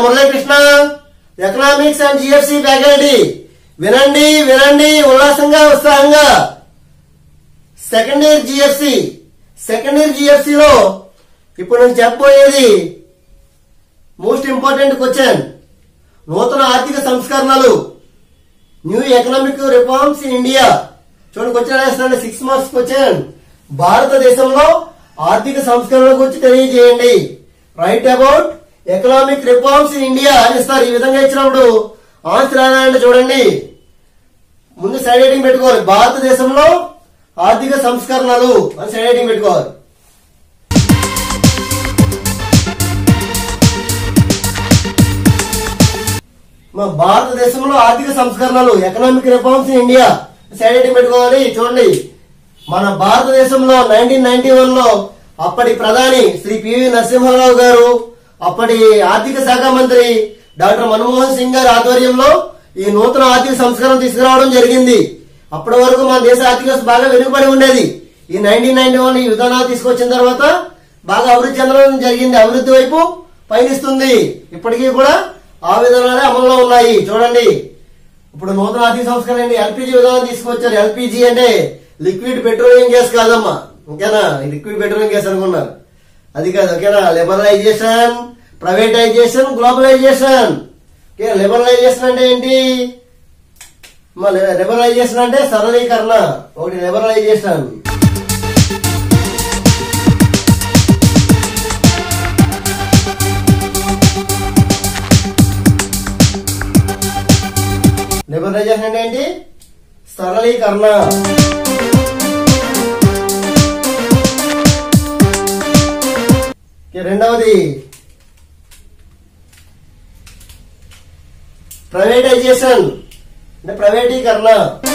Muralikrishna economics and GFC faculty వినండి వినండి ఉల్లాసంగా ఉత్సాహంగా second year GFC second year GFC లో ఇప్పుడు నేను చెప్పబోయేది మోస్ట్ ఇంపార్టెంట్ క్వశ్చన్ నూతన ఆర్థిక సంస్కరణలు new economic reforms in India చూడండి క్వశ్చన్ వేస్తాను సిక్స్ మార్క్స్ క్వశ్చన్ భారతదేశంలో ఆర్థిక సంస్కరణల గురించి తెలియజేయండి write about economic reforms in India అని ఇస్తారు ఈ విధంగా ఇచ్చినప్పుడు ఆన్సర్ రాయాలంటే చూడండి ముందు సైడ్ హెడింగ్ పెట్టుకోవాలి భారతదేశంలో ఆర్థిక సంస్కరణలు అని సైడ్ హెడింగ్ పెట్టుకోవాలి మన భారతదేశంలో ఆర్థిక సంస్కరణలు economic reforms in India side heading పెట్టుకోవాలి చూడండి మన భారతదేశంలో నైన్టీన్ నైన్టీ వన్ లో అప్పటి ప్రధాని శ్రీ పివి నరసింహారావు గారు అప్పటి ఆర్థిక శాఖ మంత్రి డాక్టర్ మన్మోహన్ సింగ్ గారి ఆధ్వర్యంలో ఈ నూతన ఆర్థిక సంస్కరణ తీసుకురావడం జరిగింది అప్పటి వరకు మన దేశ ఆర్థిక వ్యవస్థ బాగా వెనుకబడి ఉండేది ఈ నైన్టీన్ నైన్టీ వన్ ఈ విధానాలు తీసుకొచ్చిన తర్వాత బాగా అభివృద్ధి చెందడం జరిగింది అభివృద్ధి వైపు పయనిస్తుంది ఇప్పటికీ కూడా ఆ విధానాలే అమల్లో ఉన్నాయి చూడండి ఇప్పుడు నూతన ఆర్థిక సంస్కరణ ఏంటి ఎల్పిజి విధానం తీసుకొచ్చారు ఎల్పిజి అంటే లిక్విడ్ పెట్రోలియం గ్యాస్ కాదమ్మా ఓకేనా లిక్విడ్ పెట్రోలియం గ్యాస్ అనుకున్నారు అది కాదు ఓకేనా liberalisation privatisation globalisation okay liberalisation అంటే ఏంటి లిబరలైజేషన్ అంటే సరళీకరణ ఒకటి లిబరలైజేషన్ లిబరలైజేషన్ అంటే ఏంటి సరళీకరణ ఓకే, రెండవది ప్రైవేటైజేషన్ అంటే ప్రైవేటీకరణ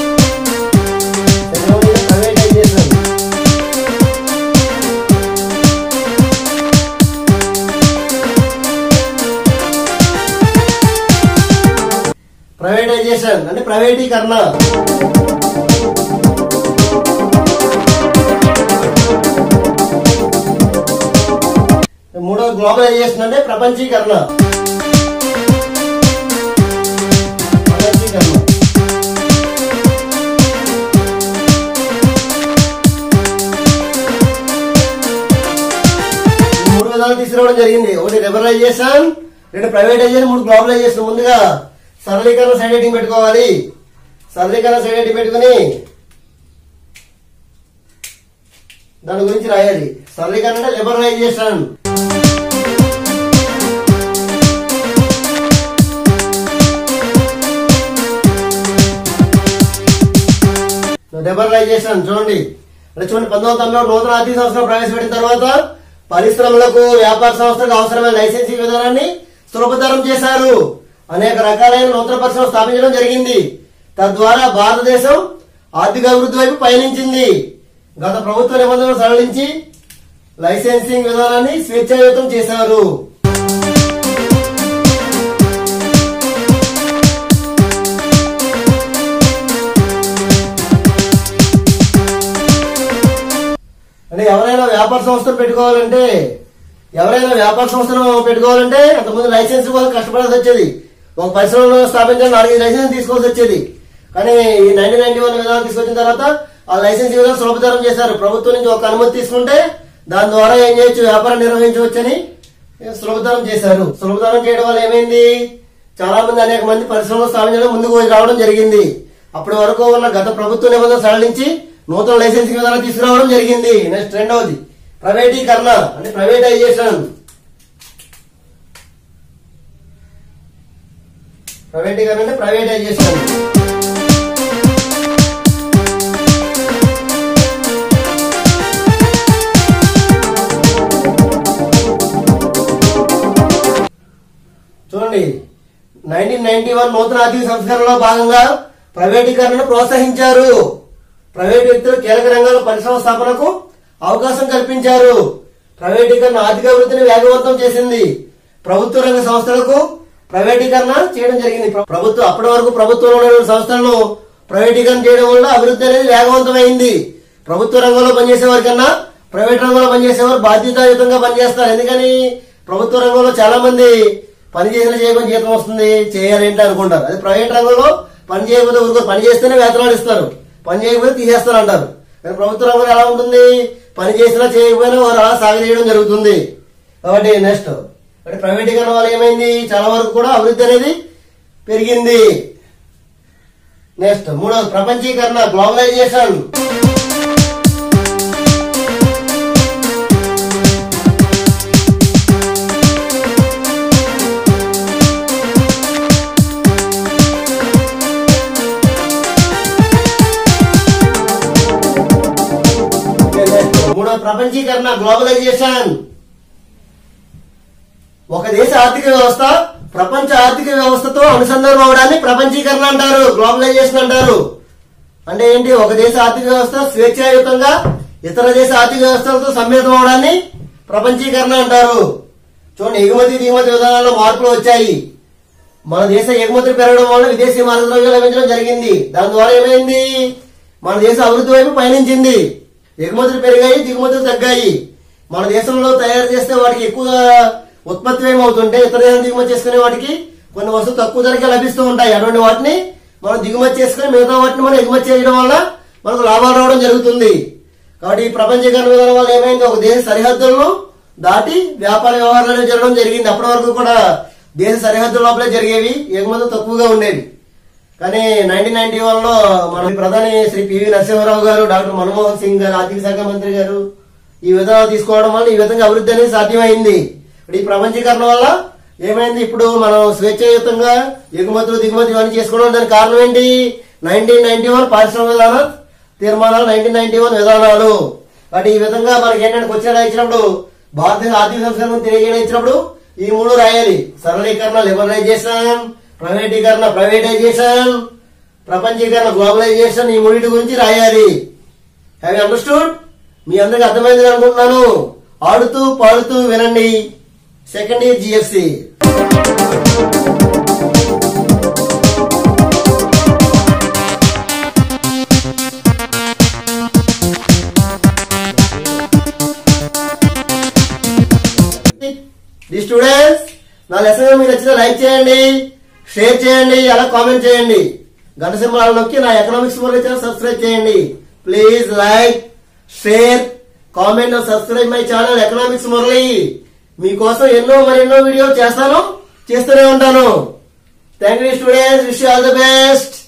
రెండవది ప్రైవేటైజేషన్ ప్రైవేటైజేషన్ అంటే ప్రైవేటీకరణ మూడో గ్లోబలైజేషన్ అంటే ప్రపంచీకరణ ప్రపంచీకరణ ఈ మూడు విధాలు తీసుకురావడం జరిగింది ఒకటి లిబరలైజేషన్ రెండు ప్రైవేటైజేషన్ మూడు గ్లోబలైజేషన్ ముందుగా సరళీకరణ సైడ్ హెడ్డింగ్ పెట్టుకోవాలి సరళీకరణ సైడ్ హెడ్డింగ్ పెట్టుకుని దాని గురించి రాయాలి సరళీకరణ అంటే లిబరలైజేషన్ లిబరలైజేషన్ చూడండి అంటే చూడండి పంతొమ్మిది తొంభై ఒకటి నూతన ఆర్థిక సంవత్సరం ప్రవేశపెట్టిన తర్వాత పరిశ్రమలకు వ్యాపార సంస్థలకు అవసరమైన లైసెన్సింగ్ విధానాన్ని సులభతరం చేశారు అనేక రకాలైన నూతన పరిశ్రమలు స్థాపించడం జరిగింది తద్వారా భారతదేశం ఆర్థిక అభివృద్ధి వైపు పయనించింది గత ప్రభుత్వ నిబంధనలు సడలించి లైసెన్సింగ్ విధానాన్ని స్వేచ్ఛాయుతం చేశారు అంటే ఎవరైనా వ్యాపార సంస్థను పెట్టుకోవాలంటే ఎవరైనా వ్యాపార సంస్థను పెట్టుకోవాలంటే అంతకుముందు లైసెన్స్ కోసం కష్టపడాల్సి వచ్చేది ఒక పరిశ్రమలో స్థాపించాలి నాలుగైదు లైసెన్స్ తీసుకోవాల్సి వచ్చేది కానీ ఈ నైన్టీన్ నైన్టీ వన్ విధానం తీసుకొచ్చిన తర్వాత ఆ లైసెన్స్ విధానం సులభతరం చేశారు ప్రభుత్వం నుంచి ఒక అనుమతి తీసుకుంటే దాని ద్వారా ఏం చేయొచ్చు వ్యాపారం నిర్వహించవచ్చని సులభతరం చేశారు సులభతరం చేయడం వల్ల ఏమైంది చాలా మంది అనేక మంది పరిశ్రమలు స్థాపించడం ముందుకు రావడం జరిగింది అప్పటి వరకు ఉన్న గత ప్రభుత్వ నిబంధనలు సడలించి నూతన లైసెన్సింగ్ విధానం తీసుకురావడం జరిగింది నెక్స్ట్ రెండవది ప్రైవేటీకరణ అంటే ప్రైవేటైజేషన్ ప్రైవేటీకరణ అంటే ప్రైవేటైజేషన్ చూడండి నైన్టీన్ నైన్టీ వన్ నూతన ఆర్థిక సంస్కరణలో భాగంగా ప్రైవేటీకరణను ప్రోత్సహించారు ప్రైవేట్ వ్యక్తులు కీలక రంగాల్లో పరిశ్రమ స్థాపనకు అవకాశం కల్పించారు ప్రైవేటీకరణ ఆర్థిక అభివృద్ధిని వేగవంతం చేసింది ప్రభుత్వ రంగ సంస్థలకు ప్రైవేటీకరణ చేయడం జరిగింది ప్ర- ప్రభుత్వం అప్పటి వరకు ప్రభుత్వంలో ఉన్న సంస్థలను ప్రైవేటీకరణ చేయడం వల్ల అభివృద్ధి అనేది వేగవంతమైంది ప్రభుత్వ రంగంలో పనిచేసే వారి కన్నా ప్రైవేట్ రంగంలో పనిచేసేవారు బాధ్యతాయుతంగా పనిచేస్తారు ఎందుకని ప్రభుత్వ రంగంలో చాలా మంది పని చేసిన చేయకుండా జీతం వస్తుంది చేయాలేంటి అనుకుంటారు అది ప్రైవేట్ రంగంలో పని చేయకపోతే ఊరుకోరు పని చేస్తేనే వేతనాలు ఇస్తారు పని చేయకపోతే తీసేస్తారు అంటారు కానీ ప్రభుత్వ రంగంలో ఎలా ఉంటుంది పని చేసినా చేయకపోయినా వారు అలా సాగదీయడం జరుగుతుంది కాబట్టి నెక్స్ట్ అంటే ప్రైవేటీకరణ వల్ల ఏమైంది చాలా వరకు కూడా అభివృద్ధి అనేది పెరిగింది నెక్స్ట్ మూడవది ప్రపంచీకరణ గ్లోబలైజేషన్ మూడవ ప్రపంచీకరణ గ్లోబలైజేషన్ ఒక దేశ ఆర్థిక వ్యవస్థ ప్రపంచ ఆర్థిక వ్యవస్థతో అనుసంధానం అవడాన్ని ప్రపంచీకరణ అంటారు గ్లోబలైజేషన్ అంటారు అంటే ఏంటి ఒక దేశ ఆర్థిక వ్యవస్థ స్వేచ్ఛాయుతంగా ఇతర దేశ ఆర్థిక వ్యవస్థలతో సమ్మిళితం అవడాన్ని ప్రపంచీకరణ అంటారు చూడండి ఎగుమతి దిగుమతి విధానాల్లో మార్పులు వచ్చాయి మన దేశ ఎగుమతులు పెరగడం వల్ల విదేశీ మార్గద్రవ్యాలు లభించడం జరిగింది దాని ద్వారా ఏమైంది మన దేశ అభివృద్ధి వైపు పయనించింది ఎగుమతులు పెరిగాయి దిగుమతులు తగ్గాయి మన దేశంలో తయారు చేస్తే వాటికి ఎక్కువ ఉత్పత్తి ఏమవుతుంటే ఇతర దేశం దిగుమతి చేసుకునే వాటికి కొన్ని వస్తువులు తక్కువ ధరకే లభిస్తూ ఉంటాయి అటువంటి వాటిని మనం దిగుమతి చేసుకుని మిగతా వాటిని మనం ఎగుమతి చేయడం వల్ల మనకు లాభాలు రావడం జరుగుతుంది కాబట్టి ఈ ప్రపంచీకరణ విధానం వల్ల ఏమైంది ఒక దేశ సరిహద్దులను దాటి వ్యాపార వ్యవహారాలు అనేవి జరగడం జరిగింది అప్పటి వరకు కూడా దేశ సరిహద్దుల లోపలే జరిగేవి ఎగుమతులు తక్కువగా ఉండేవి కానీ నైన్టీన్ నైన్టీ వన్ లో మన ప్రధాని శ్రీ పివి నరసింహారావు గారు డాక్టర్ మన్మోహన్ సింగ్ గారు ఆర్థిక శాఖ మంత్రి గారు ఈ విధానాలు తీసుకోవడం వల్ల ఈ విధంగా అభివృద్ధి అనేది సాధ్యమైంది ఇప్పుడు ఈ ప్రపంచీకరణ వల్ల ఏమైంది ఇప్పుడు మనం స్వేచ్ఛాయుతంగా ఎగుమతులు దిగుమతి ఇవన్నీ చేసుకోవడం దానికి కారణం ఏంటి నైన్టీన్ నైన్టీ వన్ పారిశ్రామిక విధాన తీర్మానాలు నైన్టీన్ నైన్టీ వన్ విధానాలు కాబట్టి ఈ విధంగా మనకి ఏంటంటే క్వశ్చన్ ఇచ్చినప్పుడు భారతదేశ ఆర్థిక సంస్కరణ తెలియజేయడం ఇచ్చినప్పుడు ఈ మూడు రాయాలి సరళీకరణ లిబరలైజేషన్ ప్రైవేటీకరణ ప్రైవేటైజేషన్ ప్రపంచీకరణ గ్లోబలైజేషన్ ఈ మూడింటి గురించి రాయాలి హ్యావ్ అండర్స్టూడ్ మీ అందరికి అర్థమైంది అనుకుంటున్నాను ఆడుతూ పాడుతూ వినండి second year GFC the students నా లెసన్ మీకు నచ్చితే లైక్ చేయండి షేర్ చేయండి అలా కామెంట్ చేయండి గంట సింబల్ నొక్కి నా ఎకనామిక్స్ మురళి ఛానల్ సబ్స్క్రైబ్ చేయండి please like share comment subscribe my channel economics Murali మీకోసం ఎన్నో మరెన్నో వీడియోలు చేస్తాను చేస్తూనే ఉంటాను thank you students wish all the best